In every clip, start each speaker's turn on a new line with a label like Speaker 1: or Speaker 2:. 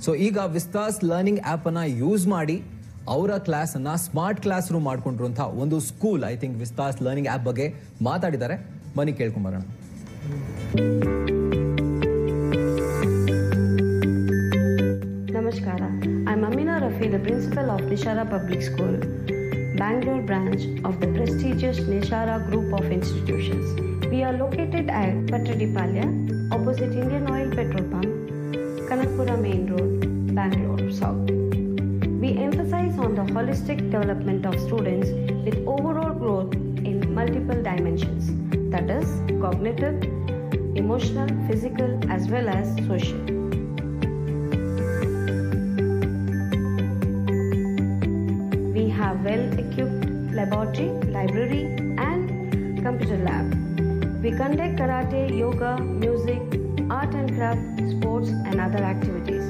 Speaker 1: So ಈಗ Vistas learning app ಅನ್ನ use ಮಾಡಿ ಅವರ ಕ್ಲಾಸ್ ಅನ್ನ ಸ್ಮಾರ್ಟ್ ಕ್ಲಾಸ್ ರೂಮ್ ಮಾಡ್ಕೊಂಡಿರುವಂತಹ ಒಂದು school I think Vistas learning app ಬಗ್ಗೆ ಮಾತಾಡಿದ್ದಾರೆ ಬನ್ನಿ ಕೇಳ್ಕೊಂಬರೋಣ
Speaker 2: Namaskara. I'm Amina Rafi, the principal of Nishara Public School, Bangalore branch of the prestigious Nishara group of institutions. We are located at Patradipalya, opposite Indian Oil Petrol Pump, Kanakpura Main Road, Bangalore South. We emphasize on the holistic development of students with overall growth in multiple dimensions that is, cognitive, emotional, physical, as well as social. We have well equipped laboratory, library, and computer lab. We conduct karate, yoga, music, art and craft, sports, and other activities.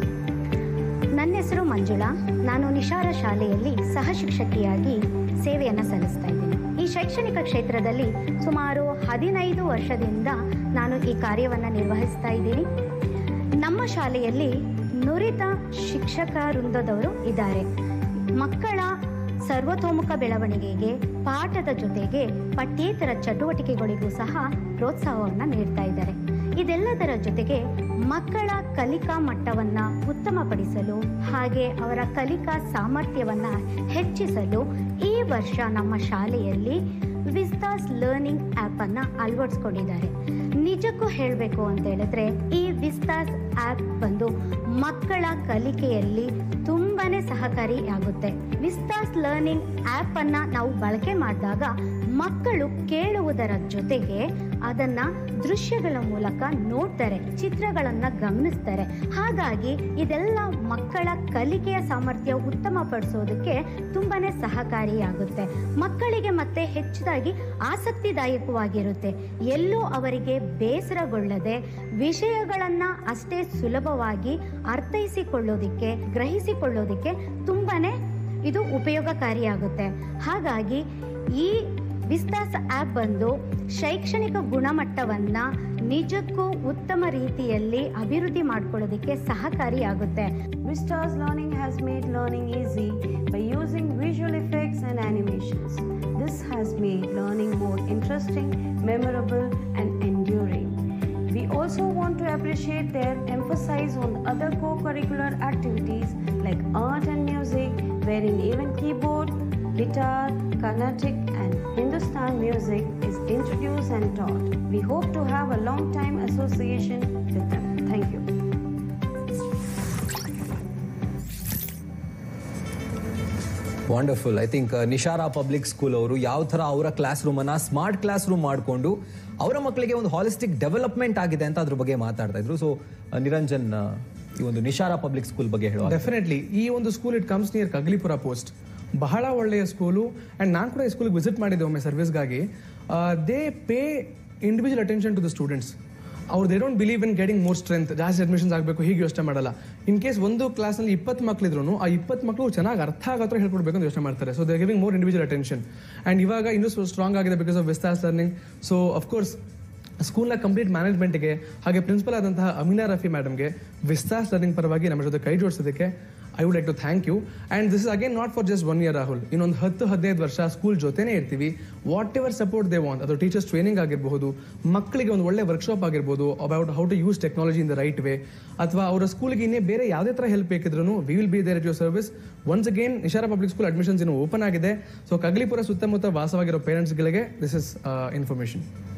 Speaker 3: ನನ್ನ ಹೆಸರು ಮಂಜುಳಾ ನಾನು ನಿಶಾರ ಶಾಲೆಯಲ್ಲಿ ಸಹ ಶಿಕ್ಷಕಿಯಾಗಿ ಸೇವೆಯನ್ನು ಸಲ್ಲಿಸ್ತಾ ಇದ್ದೀನಿ ಈ ಶೈಕ್ಷಣಿಕ ಕ್ಷೇತ್ರದಲ್ಲಿ ಸುಮಾರು ಹದಿನೈದು ವರ್ಷದಿಂದ ನಾನು ಈ ಕಾರ್ಯವನ್ನು ನಿರ್ವಹಿಸ್ತಾ ಇದ್ದೀನಿ ನಮ್ಮ ಶಾಲೆಯಲ್ಲಿ ನುರಿತ ಶಿಕ್ಷಕ ವೃಂದದವರು ಇದ್ದಾರೆ ಮಕ್ಕಳ ಸರ್ವತೋಮುಖ ಬೆಳವಣಿಗೆಗೆ ಪಾಠದ ಜೊತೆಗೆ ಪಠ್ಯೇತರ ಚಟುವಟಿಕೆಗಳಿಗೂ ಸಹ ಪ್ರೋತ್ಸಾಹವನ್ನು ನೀಡ್ತಾ ಇದ್ದಾರೆ ಇದೆಲ್ಲದರ ಜೊತೆಗೆ ಮಕ್ಕಳ ಕಲಿಕಾ ಮಟ್ಟವನ್ನು ಉತ್ತಮಪಡಿಸಲು ಹಾಗೆ ಅವರ ಕಲಿಕಾ ಸಾಮರ್ಥ್ಯವನ್ನು ಹೆಚ್ಚಿಸಲು ಈ ವರ್ಷ ನಮ್ಮ ಶಾಲೆಯಲ್ಲಿ ವಿಸ್ತಾಸ್ ಲರ್ನಿಂಗ್ ಆ್ಯಪನ್ನು ಅಳವಡಿಸ್ಕೊಂಡಿದ್ದಾರೆ ನಿಜಕ್ಕೂ ಹೇಳಬೇಕು ಅಂತ ಹೇಳಿದ್ರೆ ಈ ವಿಸ್ತಾಸ್ ಆ್ಯಪ್ ಬಂದು ಮಕ್ಕಳ ಕಲಿಕೆಯಲ್ಲಿ ತುಂಬಾನೇ ಸಹಕಾರಿಯಾಗುತ್ತೆ ವಿಸ್ತಾಸ್ ಲರ್ನಿಂಗ್ ಆ್ಯಪನ್ನು ನಾವು ಬಳಕೆ ಮಾಡಿದಾಗ ಮಕ್ಕಳು ಕೇಳುವುದರ ಜೊತೆಗೆ ಅದನ್ನ ದೃಶ್ಯಗಳ ಮೂಲಕ ನೋಡ್ತಾರೆ ಚಿತ್ರಗಳನ್ನ ಗಮನಿಸ್ತಾರೆ ಹಾಗಾಗಿ ಇದೆಲ್ಲ ಮಕ್ಕಳ ಕಲಿಕೆಯ ಸಾಮರ್ಥ್ಯ ಉತ್ತಮಪಡಿಸೋದಕ್ಕೆ ತುಂಬಾನೇ ಸಹಕಾರಿಯಾಗುತ್ತೆ ಮಕ್ಕಳಿಗೆ ಮತ್ತೆ ಹೆಚ್ಚಾಗಿ ಆಸಕ್ತಿದಾಯಕವಾಗಿರುತ್ತೆ ಎಲ್ಲೂ ಅವರಿಗೆ ಬೇಸರಗೊಳ್ಳದೆ ವಿಷಯಗಳನ್ನ ಅಷ್ಟೇ ಸುಲಭವಾಗಿ ಅರ್ಥೈಸಿಕೊಳ್ಳೋದಿಕ್ಕೆ ಗ್ರಹಿಸಿಕೊಳ್ಳೋದಿಕ್ಕೆ ತುಂಬಾನೇ ಇದು ಉಪಯೋಗಕಾರಿಯಾಗುತ್ತೆ ಹಾಗಾಗಿ ಈ ವಿಸ್ತಾಸ್ ಆ್ಯಪ್ ಬಂದು ಶೈಕ್ಷಣಿಕ ಗುಣಮಟ್ಟವನ್ನು ನಿಜಕ್ಕೂ ಉತ್ತಮ ರೀತಿಯಲ್ಲಿ ಅಭಿವೃದ್ಧಿ ಮಾಡ್ಕೊಳ್ಳೋದಕ್ಕೆ ಸಹಕಾರಿಯಾಗುತ್ತೆ
Speaker 2: Vistas Learning has made learning easy by using visual effects and animations. This has made learning more interesting, memorable, and enduring. We also want to appreciate their emphasis on other co curricular activities like art and music, wherein even keyboard, guitar, Carnatic, and Hindustan music is introduced and taught. We hope to have a long time association with them. Thank you.
Speaker 1: Wonderful I think Nishara public school ಅವರು ಯಾವ ತರ ಅವರ classroom ಅನ್ನ smart classroom ಮಾಡಿಕೊಂಡು ಅವರ ಮಕ್ಕಳಿಗೆ ಒಂದು holistic development ಆಗಿದೆ ಅಂತ ಅದ್ರ ಬಗ್ಗೆ ಮಾತಾಡ್ತಾ ಇದ್ರು ಸೊ ನಿರಂಜನ್ ಆ, ಈ ಒಂದು ನಿಶಾರಾ ಪಬ್ಲಿಕ್ ಸ್ಕೂಲ್ ಬಗ್ಗೆ ಹೇಳುವ
Speaker 4: ಡೆಫಿನೆಟ್ಲಿ ಈ ಒಂದು school it comes near Kaglipura post ಬಹಳ ಒಳ್ಳೆಯ ಸ್ಕೂಲು ಆ್ಯಂಡ್ ನಾನು ಕೂಡ ಈ ಸ್ಕೂಲ್ಗೆ ವಿಸಿಟ್ ಮಾಡಿದ್ದೆ ಒಮ್ಮೆ ಸರ್ವಿಸ್ಗಾಗಿ they pay individual attention to the students ಅವ್ರು they don't believe in getting more strength ಜಾಸ್ತಿ ಅಡ್ಮಿಷನ್ಸ್ ಆಗಬೇಕು ಹೀಗೆ ಯೋಚನೆ ಮಾಡಲ್ಲ ಇನ್ ಕೇಸ್ ಒಂದು ಕ್ಲಾಸ್ನಲ್ಲಿ ಇಪ್ಪತ್ತು ಮಕ್ಕಳಿದ್ರು ಆ ಇಪ್ಪತ್ತು ಮಕ್ಕಳು ಚೆನ್ನಾಗಿ ಅರ್ಥ ಆಗತ್ರ ಹೇಳ್ಕೊಡ್ಬೇಕು ಅಂತ ಯೋಚನೆ ಮಾಡ್ತಾರೆ so they giving more individual attention and ಇವಾಗ ಇನ್ನೂ ಸ್ಟ್ರಾಂಗ್ ಆಗಿದೆ because of Vistas learning so of course ಸ್ಕೂಲ್ನ ಕಂಪ್ಲೀಟ್ ಮ್ಯಾನೇಜ್ಮೆಂಟ್ಗೆ ಹಾಗೆ ಪ್ರಿನ್ಸಿಪಲ್ ಆದಂತಹ ಅಮೀನಾ ರಫಿ ಮೇಡಮ್ಗೆ ವಿಸ್ತಾಸ್ ಲರ್ನಿಂಗ್ ಪರವಾಗಿ ನಮ್ಮ ಜೊತೆ ಕೈ ಜೋಡಿಸೋದಕ್ಕೆ I would like to thank you and this is again not for just one year Rahul ಇನ್ನೊಂದು ಹತ್ತು ಹದಿನೈದು ವರ್ಷ ಸ್ಕೂಲ್ ಜೊತೆನೇ ಇರ್ತೀವಿ whatever support they want ಅದು ಟೀಚರ್ಸ್ ಟ್ರೈನಿಂಗ್ ಆಗಿರಬಹುದು ಮಕ್ಕಳಿಗೆ ಒಂದು ಒಳ್ಳೆ ವರ್ಕ್ಶಾಪ್ ಆಗಿರ್ಬೋದು about how to use technology in the right way ಅಥವಾ ಅವರ ಸ್ಕೂಲ್ಗೆ ಇನ್ನೇ ಬೇರೆ ಯಾವುದೇ ಥರ ಹೆಲ್ಪ್ ಬೇಕಿದ್ರು we will be there at your service once again Nishara public school admissions ಇನ್ನು ಓಪನ್ ಆಗಿದೆ ಸೊ ಕಗ್ಲಿಪುರ ಸುತ್ತಮುತ್ತ ವಾಸವಾಗಿರೋ ಪೇರೆಂಟ್ಸ್ಗಳಿಗೆ ದಿಸ್ ಇಸ್ ಇನ್ಫಾರ್ಮೇಷನ್